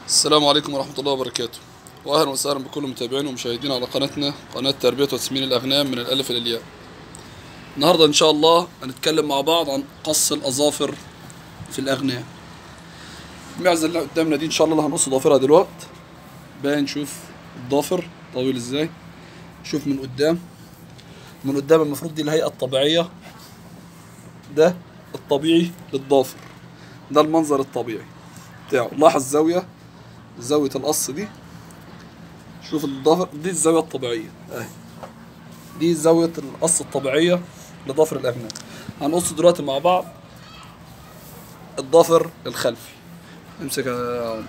السلام عليكم ورحمة الله وبركاته وأهلا وسهلا بكل متابعين ومشاهدين على قناتنا قناة تربية وتسمين الأغنام من الألف إلى الياء النهاردة إن شاء الله هنتكلم مع بعض عن قص الأظافر في الأغنام المعزة اللي قدامنا دي إن شاء الله اللي هنقص ضافرها دلوقتي باين نشوف الضافر طويل إزاي شوف من قدام من قدام المفروض دي الهيئة الطبيعية ده الطبيعي للضافر ده المنظر الطبيعي بتاعه لاحظ زاوية زاوية القص دي شوف الضفر دي الزاوية الطبيعية اهي دي زاوية القص الطبيعية لضفر الأغنام هنقص دلوقتي مع بعض الضفر الخلفي امسك يا عم.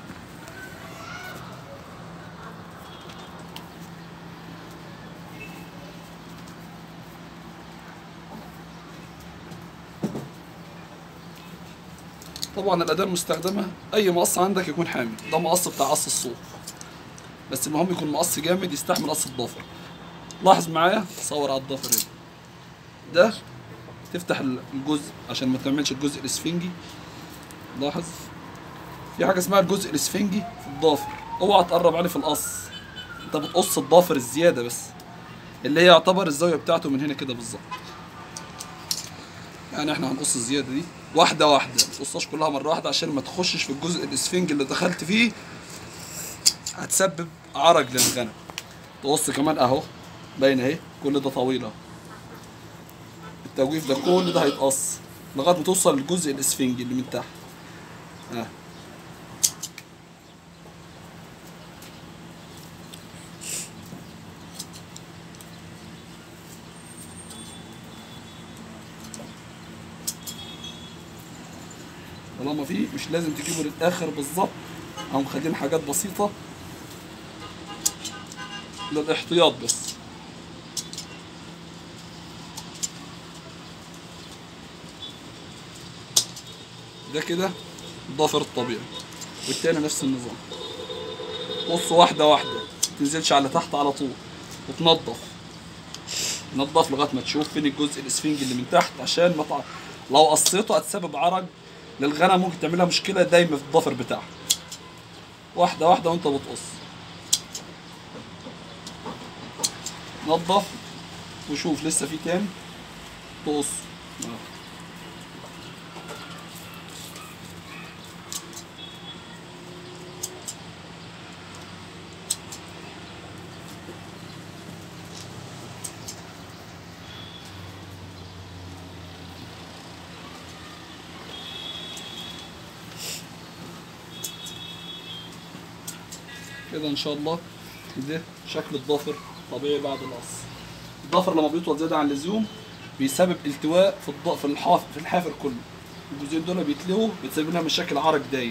طبعا الأداة المستخدمة أي مقص عندك يكون حامي ده مقص بتاع قص الصوف بس المهم يكون مقص جامد يستحمل قص الضافر لاحظ معايا صور على الضافر هنا ده تفتح الجزء عشان ما تعملش الجزء الاسفنجي لاحظ في حاجة اسمها الجزء الاسفنجي في الضافر اوعى تقرب عليه في القص انت بتقص الضافر الزيادة بس اللي هي يعتبر الزاوية بتاعته من هنا كده بالظبط يعني احنا هنقص الزياده دي واحده واحده ما تقصهاش كلها مره واحده عشان ما تخشش في الجزء الاسفنج اللي دخلت فيه هتسبب عرج للغنم تقص كمان اهو باين اهي كل ده طويل اهو التوجيف ده كل ده هيتقص لغايه ما توصل للجزء الاسفنجي اللي من تحت اه طالما فيه مش لازم تجيبه للاخر بالظبط او مخلين حاجات بسيطه للاحتياط بس ده كده الضافر الطبيعي والتاني نفس النظام قص واحده واحده متنزلش على تحت على طول وتنضف نضف لغايه ما تشوف فين الجزء الاسفنجي اللي من تحت عشان ما تع... لو قصيته هتسبب عرج للغنم ممكن تعملها مشكله دايما في الضفر بتاعها واحده واحده وانت بتقص نظف وشوف لسه في تاني تقص كده ان شاء الله ده شكل الضافر طبيعي بعد القص الضفر لما بيطول زياده عن اللزوم بيسبب التواء في الض... في الحاف في الحافر كله الجزئين دول بيتلووا بتسبب لنا مشاكل عرق دايم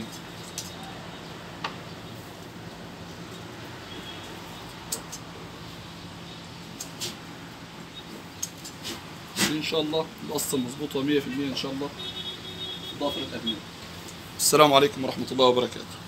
ان شاء الله القصه مظبوطه 100% ان شاء الله ضافر الابناء السلام عليكم ورحمه الله وبركاته